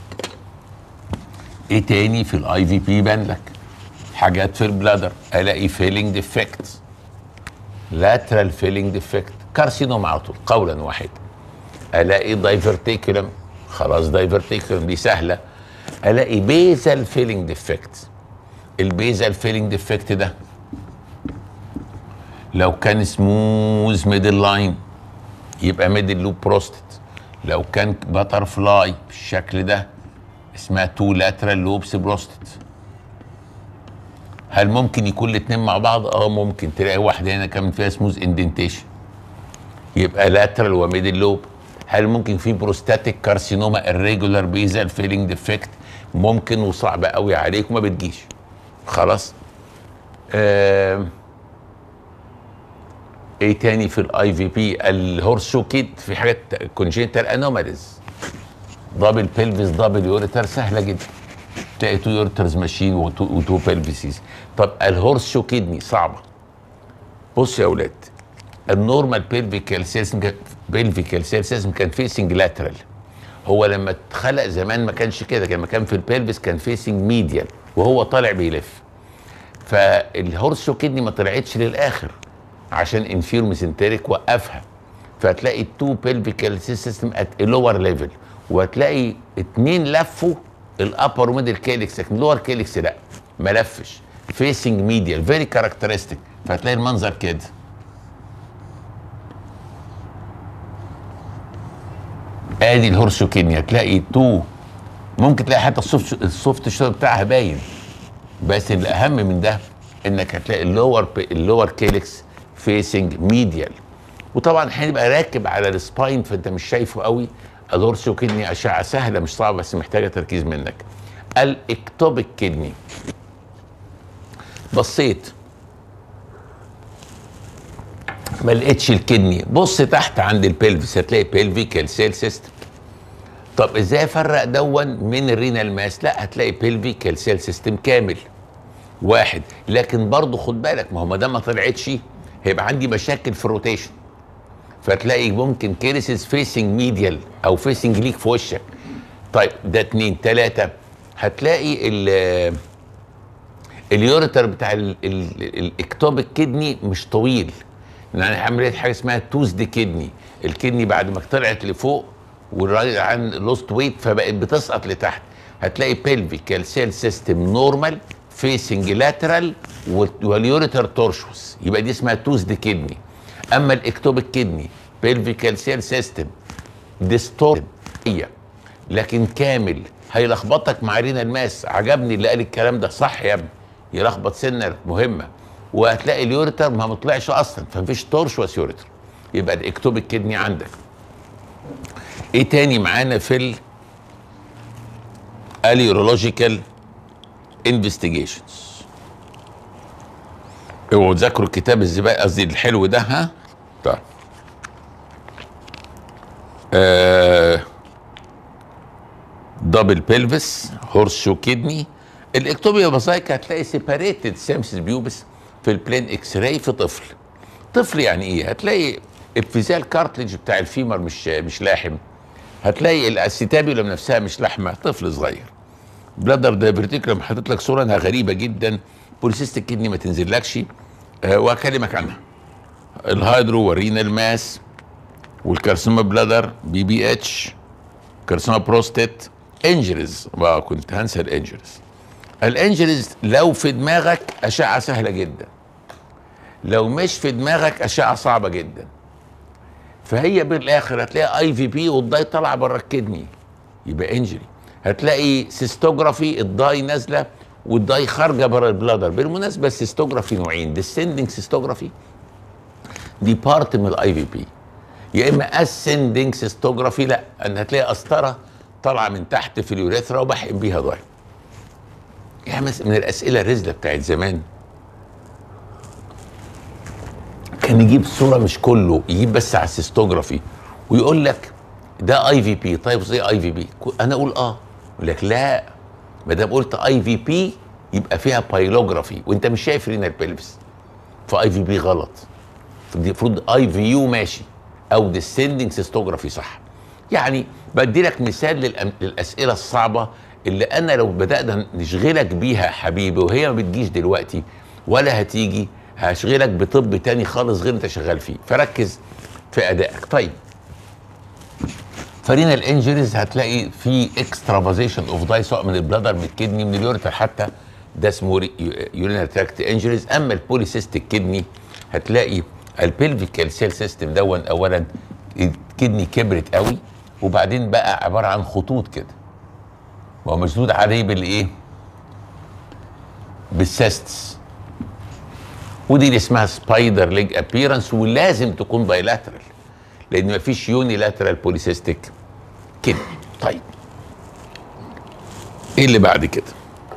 A: ايه تاني في الاي في بي بان لك حاجات في البلادر الاقي فيلينج ديفكت لاترال فيلينج ديفكت كارسينوم على طول قولا واحدا الاقي دايفرتيكولم خلاص دايفرتيكولم دي سهله الاقي بيزل فيلينج ديفكت البيزل فيلينج ديفكت ده لو كان سموز ميدل لاين يبقى ميدل لوب بروستات لو كان باتر فلاي بالشكل ده اسمها تو لاترال لوبس بروستات هل ممكن يكون الاثنين مع بعض؟ اه ممكن تلاقي واحده هنا كمان فيها سموز اندنتيشن يبقى لاترال وميدل لوب هل ممكن في بروستاتيك كارسينوما الريجولار بيزال فيلينج ديفكت ممكن وصعبه قوي عليك وما بتجيش خلاص آه ايه تاني في الاي في بي الهورس شو كيد في حاجات كونجنتال انوماليز دبل بيلفيس دبل يوريتر سهله جدا تلاقي تو يورترز ماشيين وتو, وتو بيلفيسيز طب الهورس شو كيدني صعبه بص يا اولاد النورمال بيلفيكال سيستم بيلفيكال سيستم كان فيسنج لاترال هو لما اتخلق زمان ما كانش كده كان كان في البيلفيس كان فيسنج ميديال وهو طالع بيلف فالهورس شو كيدني ما طلعتش للاخر عشان انفير ميسنتريك وقفها فهتلاقي التو بيلفيكال سيستم ات لور ليفل وهتلاقي اتنين لفوا الابر وميدل كيلكس لكن اللور كيلكس لا ما لفش فيسنج ميديال فيري كاركترستيك فهتلاقي المنظر كده ادي الهورسوكينيا تلاقي تو ممكن تلاقي حتى السوفت السوفت شو بتاعها باين بس الاهم من ده انك هتلاقي اللور اللور كيلكس فيسنج ميديال وطبعا هيبقى راكب على السباين فانت مش شايفه قوي الهورسو كدني اشعه سهله مش صعبه بس محتاجه تركيز منك الاكتوبيك كدني بصيت ما لقيتش الكدني بص تحت عند البلفس هتلاقي بيلفيكال سيل سيستم طب ازاي افرق دون من الرينال ماس لا هتلاقي بيلفيكال سيل سيستم كامل واحد لكن برضه خد بالك ما هو ما دام ما طلعتش هيبقى عندي مشاكل في الروتيشن فتلاقي ممكن كيرسز فيسنج ميديال او فيسنج ليك في وشك طيب ده اتنين تلاته هتلاقي ال اليوريتر بتاع ال- ال- الاكتوبيك كدني مش طويل يعني عمليه حاجه اسمها توز دي كدني الكدني بعد ما طلعت لفوق والراجل عن لوست ويت فبقت بتسقط لتحت هتلاقي بيلفيكال سيل سيستم نورمال فيسنج لاترال واليوريتر تورشوس يبقى دي اسمها توز دي كدني اما الاكتوبيك كدني بيلفيكال سيل سيستم ديستورد هي لكن كامل هيلخبطك مع رينا الماس عجبني اللي قال الكلام ده صح يا ابني يلخبط سنه مهمه وهتلاقي اليوريتر ما مطلعش اصلا فمفيش تورشوس يوريتر يبقى الاكتوبيك كدني عندك ايه تاني معانا في ال اليورولوجيكال انفستيجيشنز اوعوا تذاكروا الكتاب الزباق قصدي الحلو ده ها طيب آه دبل بيلفس هورس شو كدني الاكتوبيا بازايك هتلاقي سيباريتد سيمسس بيوبس في البلين اكس راي في طفل طفل يعني ايه هتلاقي ابتزال كارتلج بتاع الفيمر مش مش لاحم هتلاقي الاسيتابيولم نفسها مش لحمه طفل صغير بلادر دايفرتيكولم حاطط لك صوره انها غريبه جدا بوليسيستيك كدني ما تنزلكش آه وهكلمك عنها الهايدرو والرينال ماس والكارسوما بلادر بي بي اتش كارسوما بروستيت انجريز بقى كنت هنسى الانجريز الانجريز لو في دماغك اشعه سهله جدا لو مش في دماغك اشعه صعبه جدا فهي بالاخر هتلاقي اي في بي والضاي طالعه بره الكدني يبقى انجري هتلاقي سيستوجرافي الضاي نازله والضاي خارجه بره البلادر بالمناسبه السيستوجرافي نوعين ديسندنج سيستوجرافي دي بارت من الاي في بي يا اما اسندنج سيستوجرافي لا ان هتلاقي قسطره طالعه من تحت في اليوريثرا وبحقن بيها ضاي يعني مس- من الاسئله الرزله بتاعت زمان كان يجيب صوره مش كله يجيب بس على السيستوجرافي ويقول لك ده اي في بي طيب زي اي في بي انا اقول اه يقول لك لا ما دام قلت اي في بي يبقى فيها بايلوجرافي وانت مش شايف رينا البلفس فاي في بي غلط دي المفروض اي في يو ماشي او ديسندنج سيستوجرافي صح يعني بدي لك مثال للأم... للاسئله الصعبه اللي انا لو بدانا نشغلك بيها حبيبي وهي ما بتجيش دلوقتي ولا هتيجي هشغلك بطب تاني خالص غير انت شغال فيه فركز في ادائك طيب فرينا الانجريز هتلاقي في اكسترافازيشن اوف داي سواء من البلادر من الكدني من اليوريتر حتى ده اسمه يورينال تراكت انجريز اما البوليسيستيك كدني هتلاقي البلفيكال سيل سيستم دون اولا الكدني كبرت قوي وبعدين بقى عباره عن خطوط كده وهو مشدود عليه بالايه؟ بالسيستس ودي اللي اسمها سبايدر ليج ابييرنس ولازم تكون بايلاترال لان مفيش يوني لاترال بوليسيستيك كده طيب ايه اللي بعد كده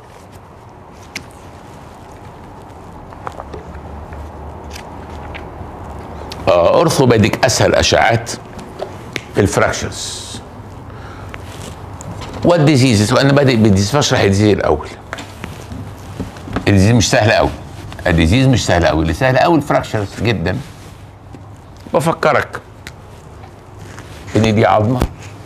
A: آه اورثوبيديك اسهل اشعات الفراكشرز والديزيزز وانا بادئ بالديزيز فاشرح الديزيز الاول الديزيز مش سهله قوي الديزيز مش سهله قوي اللي سهله قوي الفراكشرز جدا بفكرك ان دي عظمه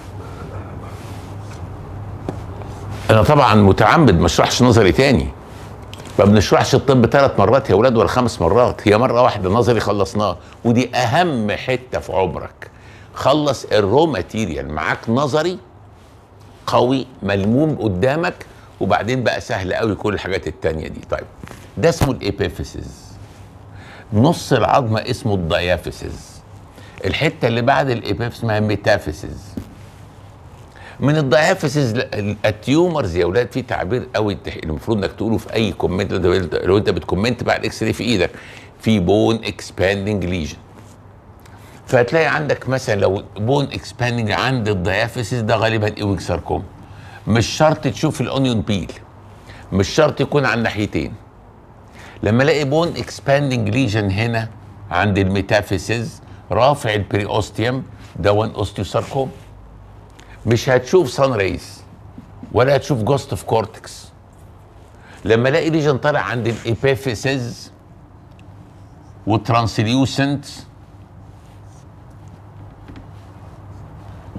A: انا طبعا متعمد ما اشرحش نظري تاني ما بنشرحش الطب ثلاث مرات يا اولاد ولا خمس مرات هي مره واحده نظري خلصناه ودي اهم حته في عمرك خلص الرو ماتيريال معاك نظري قوي ملموم قدامك وبعدين بقى سهل قوي كل الحاجات التانية دي طيب ده اسمه الابيفيسز نص العظمه اسمه الديافيسز الحته اللي بعد الابيف اسمها ميتافيسز من الديافيسز التيومرز يا اولاد في تعبير قوي المفروض انك تقوله في اي كومنت لو انت بتكومنت بقى الاكس راي في ايدك في بون اكسباندنج ليجن فهتلاقي عندك مثلا لو بون اكسباندنج عند الديافيسز ده غالبا ايويك ساركوم مش شرط تشوف الاونيون بيل مش شرط يكون على الناحيتين لما الاقي بون اكسباندنج ليجن هنا عند الميتافيسز رافع البريوستيوم دون اوستيوساركوم مش هتشوف سان ريز ولا هتشوف جوست اوف كورتكس لما الاقي ليجن طالع عند الابيفيسز وترانسليوسنت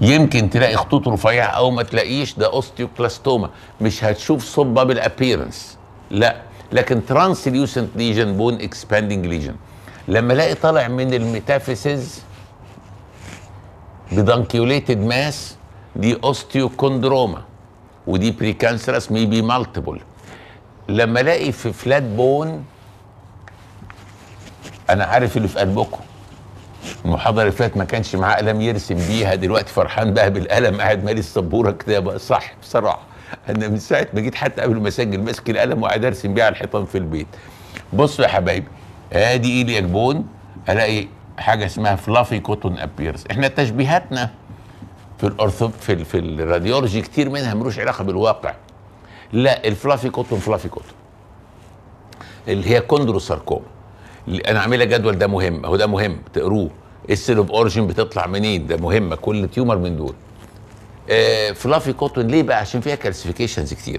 A: يمكن تلاقي خطوط رفيعه او ما تلاقيش ده اوستيوكلاستوما مش هتشوف صبه بالابيرنس لا لكن ترانسليوسنت ليجن بون اكسباندنج ليجن لما الاقي طالع من الميتافيسز بدانكيوليتد ماس دي اوستيوكوندروما ودي بريكانسرس ميبي مالتيبل لما الاقي في فلات بون انا عارف اللي في قلبكم المحاضره اللي فاتت ما كانش معاه قلم يرسم بيها دلوقتي فرحان بقى بالقلم قاعد مالي السبوره كتابه صح بصراحه انا من ساعه ما جيت حتى قبل ما اسجل ماسك القلم وقاعد ارسم بيه على الحيطان في البيت بصوا يا حبايبي ادي ايلياك بون الاقي حاجه اسمها فلافي كوتون ابيرس احنا تشبيهاتنا في الارثو في, ال- في الراديولوجي كتير منها ملوش علاقه بالواقع لا الفلافي كوتون فلافي كوتون اللي هي كوندروساركوما اللي انا عاملها جدول ده مهم اهو ده مهم تقروه السيل اوف اوريجين بتطلع منين ده مهمه كل تيومر من دول آه فلافي كوتون ليه بقى عشان فيها كالسيفيكيشنز كتير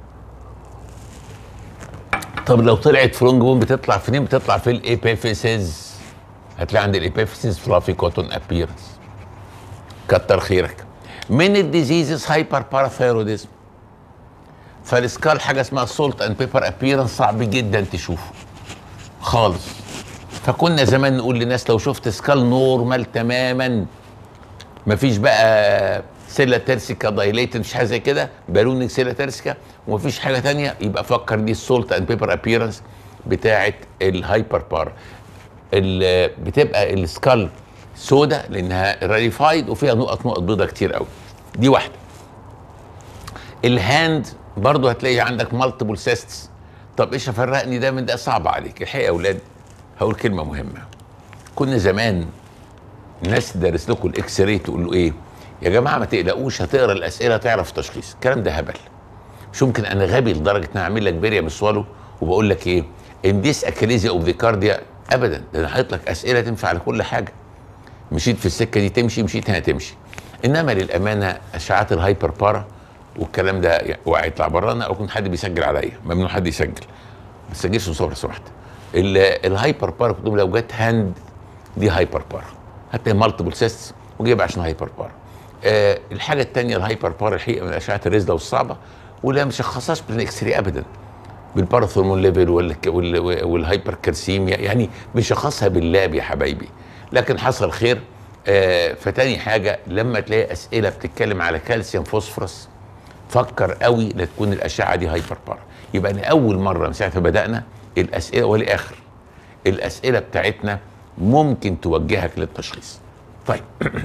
A: طب لو طلعت فرونج بون بتطلع فين بتطلع في الابيفيسز هتلاقي عند الابيفيسز فلافي كوتون ابيرنس كتر خيرك من الديزيزز هايبر باراثيروديزم فالسكال حاجه اسمها سولت اند بيبر ابيرنس صعب جدا تشوفه خالص فكنا زمان نقول للناس لو شفت سكال نورمال تماما مفيش بقى سيلا ترسيكا دايليتد مش حاجه زي كده بالونيك سيلا ترسيكا ومفيش حاجه تانية يبقى فكر دي السولت اند بيبر ابيرنس بتاعه الهايبر بار ال- بتبقى السكال سودا لانها راريفايد وفيها نقط نقط بيضاء كتير قوي دي واحده الهاند برضو هتلاقي عندك مالتيبل سيستس طب ايش افرقني ده من ده صعب عليك الحقيقه يا اولاد هقول كلمه مهمه كنا زمان الناس دارس لكم الاكس راي تقول له ايه يا جماعه ما تقلقوش هتقرا الاسئله تعرف تشخيص الكلام ده هبل مش ممكن انا غبي لدرجه ان اعمل لك بيريا بالسوالو وبقول لك ايه ان ديس اكاليزيا اوف ذا كارديا ابدا ده انا حاطط لك اسئله تنفع لكل حاجه مشيت في السكه دي تمشي مشيت هنا تمشي انما للامانه اشعات الهايبر بارا والكلام ده اوعى يطلع برانا او يكون حد بيسجل عليا ممنوع حد يسجل ما تسجلش صور لو سمحت ال- الهايبر بارا كنت لو جت هاند دي هايبر بارا هتلاقي مالتيبل سيست وجايب عشان هايبر بارا آه الحاجه الثانيه الهايبر بارا الحقيقه من الاشعات الرزله والصعبه ولا مش شخصهاش بالاكس راي ابدا بالباراثورمون ليفل وال- وال- والهايبر كالسيميا يعني بيشخصها باللاب يا حبايبي لكن حصل خير آه فتاني حاجه لما تلاقي اسئله بتتكلم على كالسيوم فوسفورس فكر قوي لا تكون الاشعه دي هايبر بارا يبقى أنا اول مره من ساعه ما بدانا الاسئله ولاخر الاسئله بتاعتنا ممكن توجهك للتشخيص طيب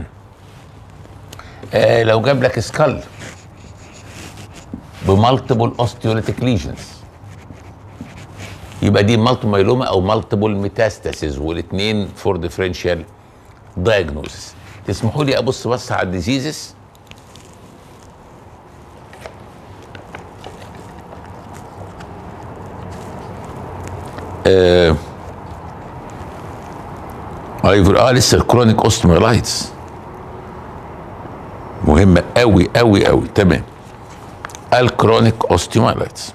A: آه لو جاب لك سكال بمالتيبل اوستيوليتيك ليجنز يبقى دي مالتي مايلوما او مالتيبل ميتاستاسيز والاثنين فور ديفرنشال دايجنوزس تسمحوا لي ابص بس على الديزيزز آه ايفر اه لسه الكرونيك اوستوميلايتس مهمة قوي قوي قوي تمام الكرونيك اوستيومايلايتس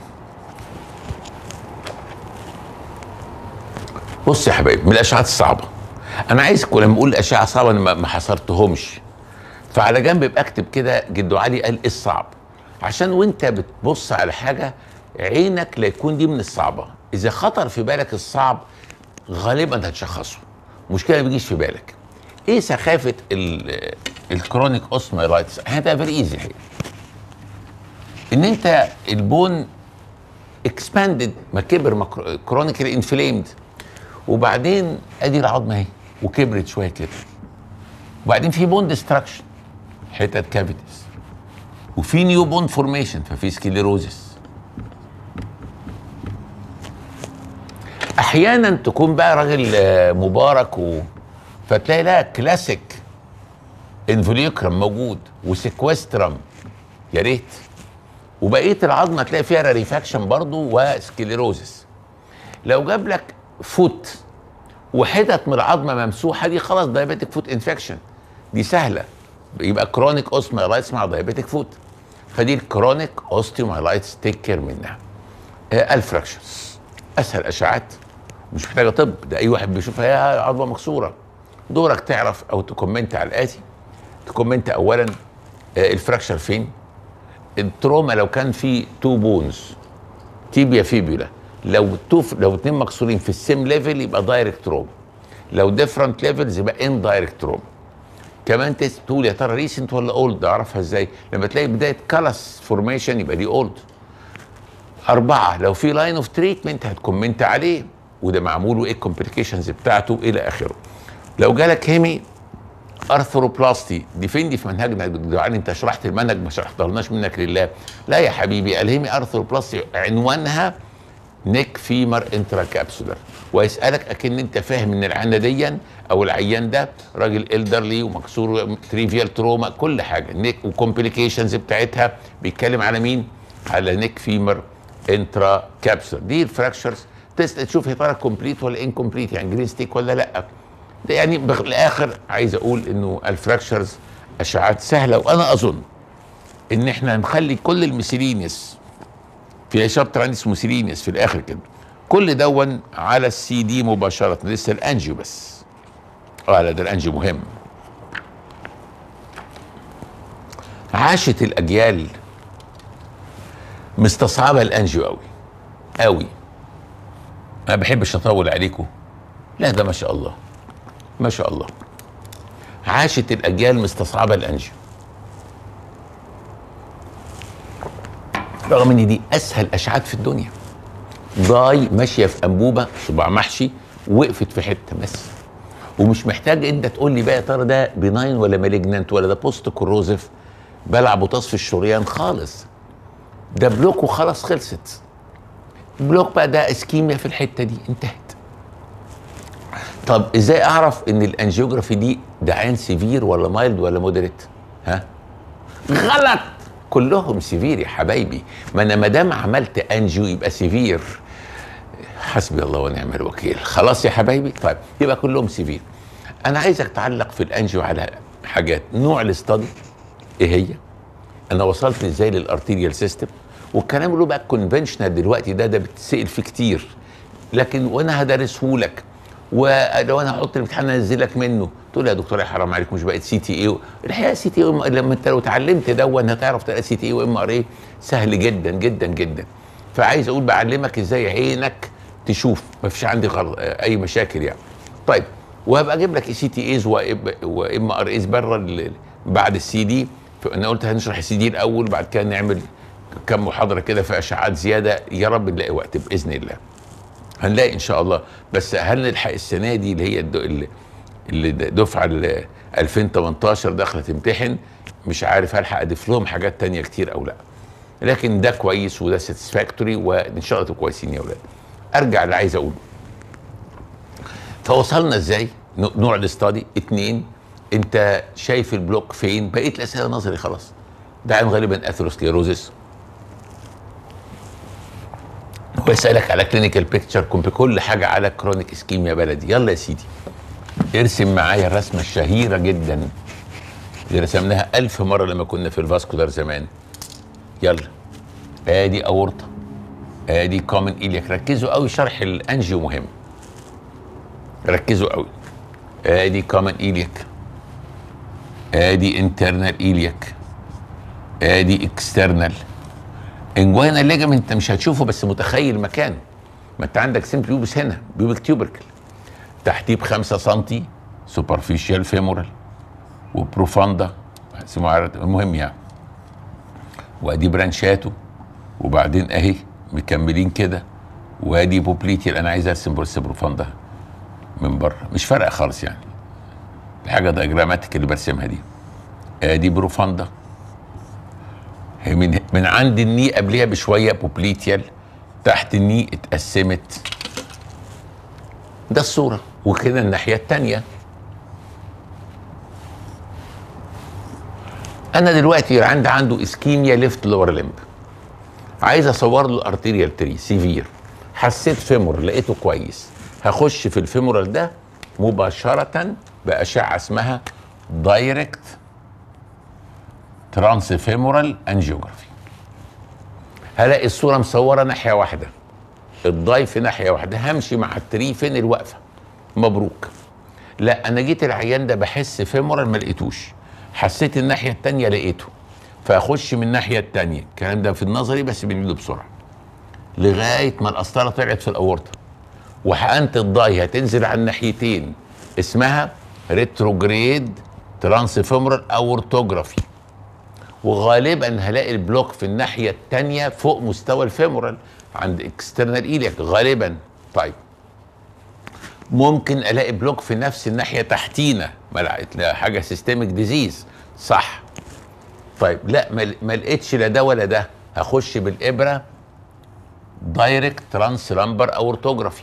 A: بص يا حبايبي من الاشعات الصعبه انا عايزكم لما اقول اشعه صعبه انا ما- ما حصرتهمش فعلى جنب يبقى اكتب كده جدو علي قال ايه الصعب عشان وانت بتبص على حاجه عينك لا يكون دي من الصعبه اذا خطر في بالك الصعب غالبا هتشخصه مشكله ما بيجيش في بالك ايه سخافه ال- الكرونيك اوسمايلايتس هذا فيري ايزي الحقيقه ان انت البون اكسباندد ما كبر كرونيكلي انفليمد وبعدين ادي العظمه اهي وكبرت شويه كده وبعدين في بون ديستراكشن حتت كافيتيز وفي نيو بون فورميشن ففي سكليروزس احيانا تكون بقى راجل آه، مبارك و... فتلاقي لا كلاسيك انفوليوكرم موجود وسيكوسترم يا ريت وبقيه العظمه تلاقي فيها راريفاكشن برضو وسكليروزس لو جاب لك فوت وحتت من العظمه ممسوحه دي خلاص دايابيتك فوت انفكشن دي سهله يبقى كرونيك اوستيومايلايتس مع دايابيتك فوت فدي الكرونيك اوستيومايلايتس تيك كير منها آه الفراكشنز اسهل اشعات مش محتاجه طب ده اي واحد بيشوفها يا عظمه مكسوره دورك تعرف او تكومنت على الاتي تكومنت اولا آه، الفراكشر فين التروما لو كان في تو بونز تيبيا فيبولا لو تو لو اتنين مكسورين في السيم ليفل يبقى دايركت تروما لو ديفرنت ليفلز يبقى ان دايركت تروما كمان تس- تقول يا ترى ريسنت ولا اولد اعرفها ازاي لما تلاقي بدايه كالس فورميشن يبقى دي اولد أربعة لو في لاين اوف تريتمنت هتكومنت عليه وده معمول وايه الكومبليكيشنز بتاعته الى اخره لو جالك هيمي ارثروبلاستي دي فين دي في منهجنا يعني انت شرحت المنهج ما شرحتهالناش منك لله لا يا حبيبي الهيمي ارثروبلاستي عنوانها نيك فيمر انترا كابسولر ويسالك اكن انت فاهم ان العينه دي او العيان ده راجل الدرلي ومكسور تريفيال تروما كل حاجه نيك وكومبليكيشنز بتاعتها بيتكلم على مين؟ على نيك فيمر انترا كابسولر دي الفراكشرز تسال تشوف يا ترى كومبليت ولا انكمبليت يعني جرين ستيك ولا لا ده يعني بالاخر عايز اقول انه الفراكشرز اشعاعات سهله وانا اظن ان احنا نخلي كل الميسيلينيس في شابتر عندي اسمه سيلينيس في الاخر كده كل دون على السي دي مباشره لسه الانجيو بس اه لا ده الانجيو مهم عاشت الاجيال مستصعبه الانجيو قوي قوي ما بحبش اطول عليكم لا ده ما شاء الله ما شاء الله عاشت الاجيال مستصعبه الانجيو رغم ان دي اسهل اشعات في الدنيا ضاي ماشيه في انبوبه صباع محشي وقفت في حته بس ومش محتاج انت تقول لي بقى يا ترى ده بناين ولا مالجنانت ولا ده بوست كوروزيف بلع بوتاص في الشريان خالص ده بلوك وخلاص خلصت بلوك بقى ده اسكيميا في الحته دي انتهت طب ازاي اعرف ان الانجيوجرافي دي ده عين سيفير ولا مايلد ولا مودريت ها غلط كلهم سيفير يا حبايبي ما انا ما دام عملت انجيو يبقى سيفير حسبي الله ونعم الوكيل خلاص يا حبايبي طيب يبقى كلهم سيفير انا عايزك تعلق في الانجيو على حاجات نوع الاستادي ايه هي انا وصلت ازاي للارتيريال سيستم والكلام اللي هو بقى كونفنشنال دلوقتي ده ده بتسال فيه كتير لكن وانا هدرسه لك ولو انا هحط الامتحان انزلك منه تقول يا دكتور يا حرام عليك مش بقت سي تي اي الحقيقه سي تي اي لما انت لو اتعلمت دون هتعرف تلاقي سي تي اي وام ار اي سهل جدا جدا جدا فعايز اقول بعلمك ازاي عينك تشوف ما فيش عندي غلط اي مشاكل يعني طيب وهبقى اجيب لك سي تي ايز وام ار ايز بره ال- بعد السي دي انا قلت هنشرح السي دي الاول بعد كده نعمل كم محاضره كده في اشعات زياده يا رب نلاقي وقت باذن الله هنلاقي ان شاء الله بس هل نلحق السنه دي اللي هي الد- اللي اللي دفعه ال 2018 داخله تمتحن مش عارف هلحق اضيف لهم حاجات تانية كتير او لا لكن ده كويس وده ساتسفاكتوري وان شاء الله تبقوا كويسين يا اولاد ارجع اللي عايز اقوله فوصلنا ازاي ن- نوع الاستادي اتنين انت شايف البلوك فين بقيت الاسئله نظري خلاص ده عين غالبا اثيروسكليروزس هو يسالك على كلينيكال بيكتشر بكل حاجه على كرونيك اسكيميا بلدي يلا يا سيدي ارسم معايا الرسمه الشهيره جدا اللي رسمناها ألف مره لما كنا في الفاسكولار زمان يلا ادي اورطه ادي كومن ايلياك ركزوا قوي شرح الانجيو مهم ركزوا قوي ادي كومن ايلياك ادي انترنال ايلياك ادي اكسترنال انجوانا ليجامنت انت مش هتشوفه بس متخيل مكانه ما انت عندك سيمبل بيوبس هنا بيوبك تيوبركل تحتيه ب 5 سم سوبرفيشال فيمورال وبروفاندا اسمه عرض- المهم يعني وادي برانشاته وبعدين اهي مكملين كده وادي بوبليتيال انا عايز ارسم بس بروفاندا من بره مش فارقه خالص يعني الحاجه دايجراماتيك اللي برسمها دي ادي بروفاندا هي من من عند الني قبلها بشويه بوبليتيال تحت الني اتقسمت ده الصوره وكده الناحيه الثانيه انا دلوقتي عندي عنده اسكيميا ليفت لور لمب عايز اصور له ارتيريال تري سيفير حسيت فيمور لقيته كويس هخش في الفيمورال ده مباشره باشعه اسمها دايركت ترانسفيمورال انجيوجرافي هلاقي الصوره مصوره ناحيه واحده الضاي في ناحيه واحده همشي مع التري فين الوقفه مبروك لا انا جيت العيان ده بحس فيمورال ما لقيتوش حسيت الناحيه التانيه لقيته فاخش من الناحيه التانيه الكلام ده في النظري بس بنعمله بسرعه لغايه ما القسطره طلعت في الاورطه وحقنه الضاي هتنزل على الناحيتين اسمها ريتروجريد ترانسفيمورال اورتوجرافي وغالبا هلاقي البلوك في الناحيه الثانيه فوق مستوى الفيمورال عند اكسترنال ايليك غالبا طيب ممكن الاقي بلوك في نفس الناحيه تحتينا ما لقيت لا حاجه سيستميك ديزيز صح طيب لا ما ما لقيتش لا ده ولا ده هخش بالابره دايركت ترانس لامبر اورتوجرافي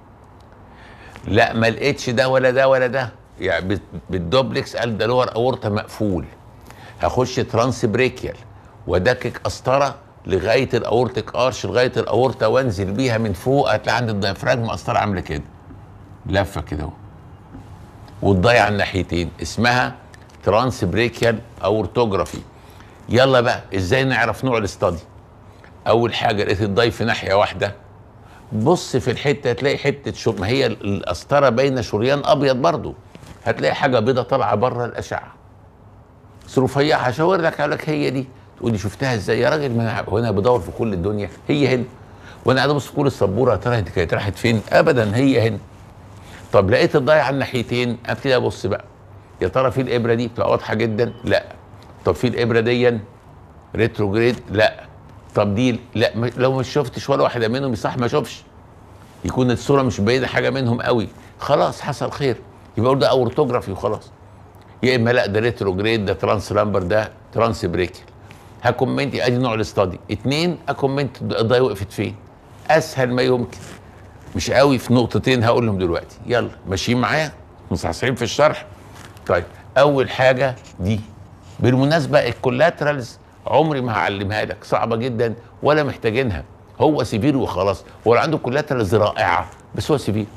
A: لا ما لقيتش ده ولا ده ولا ده يعني بال- بالدوبلكس قال ده لور اورتا مقفول هخش ترانس بريكيال وادكك قسطره لغايه الاورتيك ارش لغايه الاورتا وانزل بيها من فوق هتلاقي عند الديافراجم قسطره عامله كده لفه كده اهو والضايع على الناحيتين اسمها ترانس بريكيال اورتوجرافي يلا بقى ازاي نعرف نوع الاستادي اول حاجه لقيت الضاي في ناحيه واحده بص في الحته هتلاقي حته شو ما هي القسطره باينه شريان ابيض برضو هتلاقي حاجه بيضه طالعه بره الاشعه بس رفيعه هشاور لك اقول لك هي دي تقول لي شفتها ازاي يا راجل ما انا هو انا بدور في كل الدنيا هي هنا وانا قاعد ابص في كل السبوره يا ترى دي كانت راحت فين ابدا هي هنا طب لقيت الضايع على الناحيتين ابتدي ابص بقى يا ترى في الابره دي بتبقى واضحه جدا لا طب في الابره دي ريتروجريد لا طب دي لا م- لو مش شفتش ولا واحده منهم صح ما اشوفش يكون الصوره مش باينه حاجه منهم قوي خلاص حصل خير يبقى أقول ده اورتوجرافي وخلاص يا اما لا ده ريتروجريد ده ترانس لامبر ده ترانس بريكل هكومنت ادي نوع الاستادي اتنين اكومنت الضاي وقفت فين اسهل ما يمكن مش قوي في نقطتين هقول لهم دلوقتي يلا ماشيين معايا مصحصحين في الشرح طيب اول حاجه دي بالمناسبه الكولاترالز عمري ما هعلمها لك صعبه جدا ولا محتاجينها هو سيفير وخلاص هو اللي عنده كولاترالز رائعه بس هو سيفير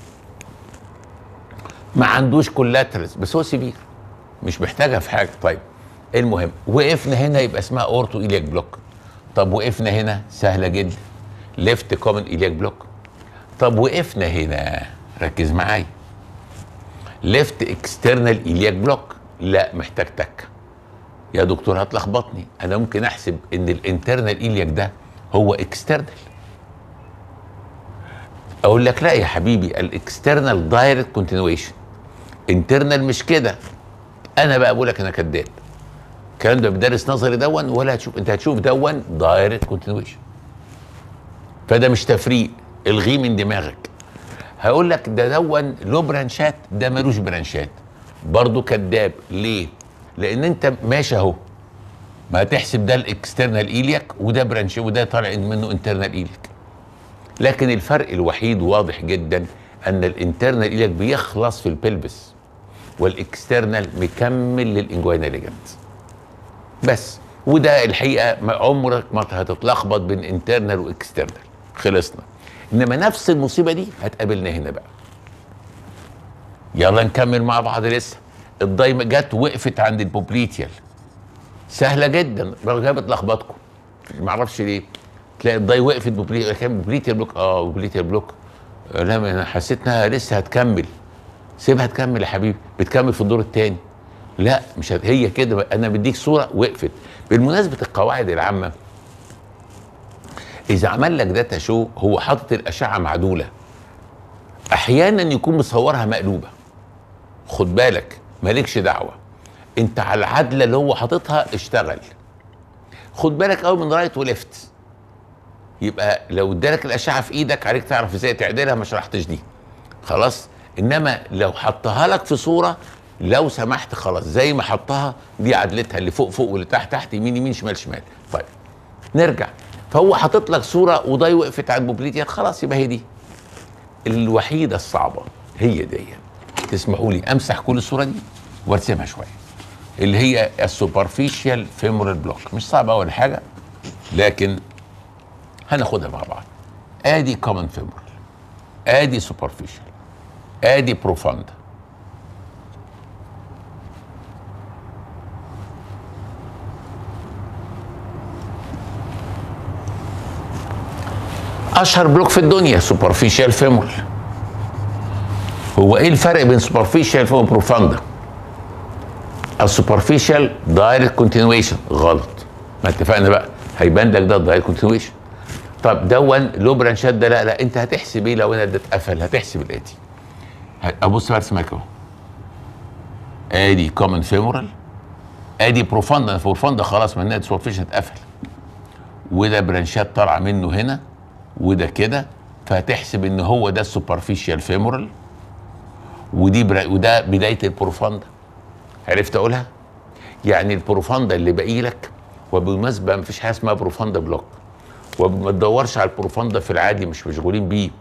A: ما عندوش كولاترالز بس هو سيفير مش محتاجها في حاجه طيب المهم وقفنا هنا يبقى اسمها اورتو ايلياك بلوك طب وقفنا هنا سهله جدا ليفت كومن ايلياك بلوك طب وقفنا هنا ركز معايا ليفت اكسترنال ايلياك بلوك لا محتاج تكه يا دكتور هتلخبطني انا ممكن احسب ان الانترنال ايلياك ده هو اكسترنال اقول لك لا يا حبيبي الاكسترنال دايركت كونتينويشن انترنال مش كده انا بقى بقول لك انا كذاب الكلام ده بدرس نظري دون ولا هتشوف انت هتشوف دون دايركت كونتينويشن فده مش تفريق الغيه من دماغك هقول لك ده دون له برانشات ده ملوش برانشات برضه كذاب ليه لان انت ماشي اهو ما هتحسب ده الاكسترنال ايلياك وده برانش وده طالع منه انترنال ايلياك لكن الفرق الوحيد واضح جدا ان الانترنال ايلياك بيخلص في البلبس والاكسترنال مكمل للانجوينا ليجنت بس وده الحقيقه ما عمرك ما هتتلخبط بين انترنال واكسترنال خلصنا انما نفس المصيبه دي هتقابلنا هنا بقى يلا نكمل مع بعض لسه الضايمه جت وقفت عند البوبليتيال سهله جدا رغم بتلخبطكم ما اعرفش ليه تلاقي الضاي وقفت بوبليتيال كان بوبليتيال بلوك اه بوبليتيال بلوك آه، لا ما انا حسيت انها لسه هتكمل سيبها تكمل يا حبيبي بتكمل في الدور الثاني لا مش هت... هي كده انا بديك صوره وقفت بالمناسبه القواعد العامه اذا عمل لك داتا شو هو حاطط الاشعه معدوله احيانا يكون مصورها مقلوبه خد بالك مالكش دعوه انت على العدله اللي هو حاططها اشتغل خد بالك قوي من رايت وليفت يبقى لو ادالك الاشعه في ايدك عليك تعرف ازاي تعدلها ما شرحتش دي خلاص انما لو حطها لك في صوره لو سمحت خلاص زي ما حطها دي عدلتها اللي فوق فوق واللي تحت تحت يمين يمين شمال شمال طيب نرجع فهو حاطط لك صوره وضاي وقفت على البوبليتيا خلاص يبقى هي دي الوحيده الصعبه هي دي تسمحوا لي امسح كل الصوره دي وارسمها شويه اللي هي السوبرفيشال فيمورال بلوك مش صعبه ولا حاجه لكن هناخدها مع بعض ادي كومن فيمورال ادي سوبرفيشال ادي بروفاند اشهر بلوك في الدنيا سوبرفيشال فيمورال هو ايه الفرق بين سوبرفيشال وبروفاندا السوبرفيشال دايركت كونتينيويشن غلط ما اتفقنا بقى هيبان لك ده الدايركت كونتينيويشن طب دون له برانشات ده لا لا انت هتحسب ايه لو انا ده اتقفل هتحسب الاتي ابص برسمك اهو ادي كومن فيمورال ادي بروفاندا بروفاندا خلاص من النت سوبرفيشن اتقفل وده برانشات طالعه منه هنا وده كده فهتحسب ان هو ده السوبرفيشال فيمورال ودي برا وده بدايه البروفاندا عرفت اقولها؟ يعني البروفاندا اللي باقي لك وبالمناسبه مفيش حاجه اسمها بروفاندا بلوك وما تدورش على البروفاندا في العادي مش مشغولين بيه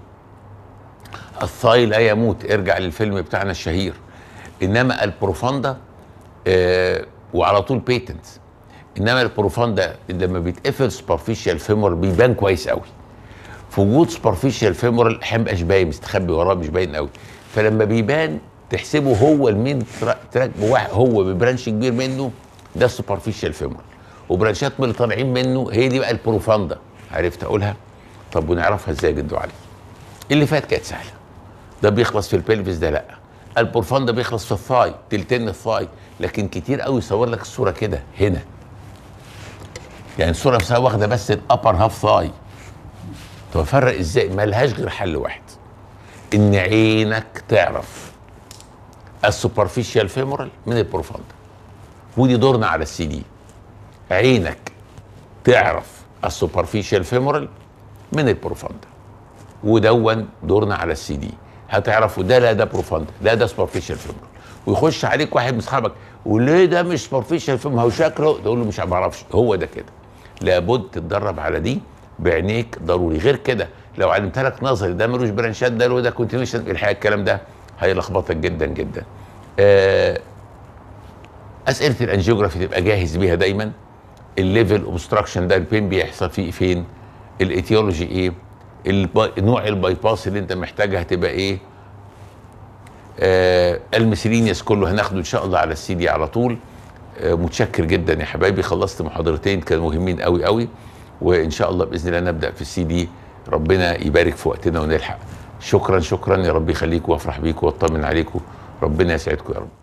A: الثاي لا يموت ارجع للفيلم بتاعنا الشهير انما البروفاندا آه وعلى طول بيتنت انما البروفاندا لما بيتقفل سوبرفيشال فيمور بيبان كويس قوي في وجود سوبرفيشال فيمورال مش باين مستخبي وراه مش باين قوي فلما بيبان تحسبه هو المين تراك بواحد هو ببرانش كبير منه ده السوبرفيشال فيمورال وبرانشات من اللي طالعين منه هي دي بقى البروفاندا عرفت اقولها طب ونعرفها ازاي جدوا علي اللي فات كانت سهله ده بيخلص في البلفس ده لا البروفاندا بيخلص في الثاي تلتين الثاي لكن كتير قوي يصور لك الصوره كده هنا يعني الصوره نفسها واخده بس الابر هاف ثاي طب افرق ازاي ملهاش غير حل واحد ان عينك تعرف السوبرفيشال فيمورال من البروفاندا ودي دورنا على السي دي عينك تعرف السوبرفيشال فيمورال من البروفاندا ودون دورنا على السي دي هتعرفوا ده لا ده بروفاندا لا ده سوبرفيشال فيمورال ويخش عليك واحد من اصحابك وليه ده مش سوبرفيشال فيمورال هو شكله تقول له مش بعرفش هو ده كده لابد تتدرب على دي بعينيك ضروري غير كده لو علمت لك نظري ده ملوش برانشات ده له ده كونتينيوشن الحقيقه الكلام ده هيلخبطك جدا جدا آه اسئله الانجيوجرافي تبقى جاهز بيها دايما الليفل اوبستراكشن ده البين بيحصل فيه فين الايتيولوجي ايه نوع الباي باس اللي انت محتاجها هتبقى ايه آه الميسيلينيوس كله هناخده ان شاء الله على السي دي على طول آه متشكر جدا يا حبايبي خلصت محاضرتين كانوا مهمين قوي قوي وان شاء الله باذن الله نبدا في السي دي ربنا يبارك في وقتنا ونلحق شكرا شكرا يا رب يخليكم وافرح بيكم واطمن عليكم ربنا يسعدكم يا رب